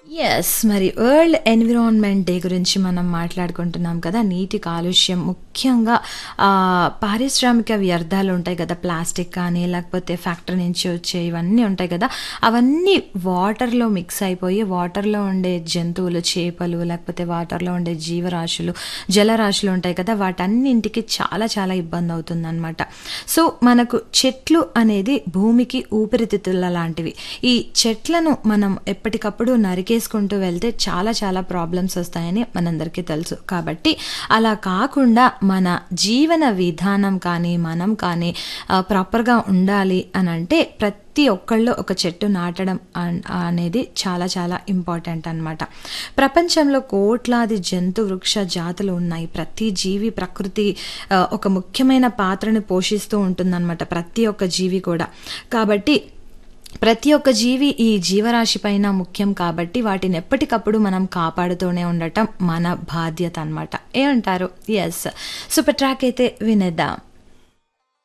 Yes. మరి world environment day గురించి మనం మాట్లాడుకుంటున్నాం కదా! నీటి కాలుష్యం ముఖ్యంగా ఆహ్, పారిశ్రామిక వ్యర్థాలు ఉంటాయి కదా! ప్లాస్టిక్ కానీ, లేకపోతే ఫ్యాక్టరీ నుంచి వచ్చే ఇవన్నీ ఉంటాయి కదా! అవన్నీ వాటర్‌లో మిక్స్ అయిపోయి వాటర్‌లో ఉండే జంతువులు, చేపలు లేకపోతే వాటర్‌లో ఉండే జీవరాశులు, జలరాశులు ఉంటాయి కదా! వాటన్నింటికి చాలా చాలా ఇబ్బందవుతుందనమాట. సో, మనకు చెట్లు అనేది భూమికి ఊపిరితిత్తుల లాంటివి. ఈ చెట్లను మనం ఎప్పటికప్పుడు నరికేసుకుంటూ వెళ్తే చాలా చాలా ప్రాబ్లమ్స్ వస్తాయని మనందరికీ తెలుసు. కాబట్టి అలా కాకుండా మన జీవన విధానం కానీ, మనం కానీ ఆహ్, ప్రాపర్‌గా ఉండాలి అనంటే ప్రతి ఒక్కళ్ళు ఒక చెట్టు నాటడం అన్ అనేది చాలా చాలా ఇంపార్టెంట్ అనమాట. ప్రపంచంలో కోట్లాది జంతు, వృక్ష జాతులు ఉన్నాయి. ప్రతి జీవి ప్రకృతి ఆహ్, ఒక ముఖ్యమైన పాత్రని పోషిస్తూ ఉంటుందనమాట. ప్రతి ఒక్క జీవి కూడా. కాబట్టి ప్రతి ఒక్క జీవి ఈ జీవరాశి పైన ముఖ్యం కాబట్టి వాటిని ఎప్పటికప్పుడు మనం కాపాడుతూనే ఉండటం మన బాధ్యత అనమాట. ఏమంటారు? యెస్. సూపర్ ట్రాక్ అయితే వినేద్దాం.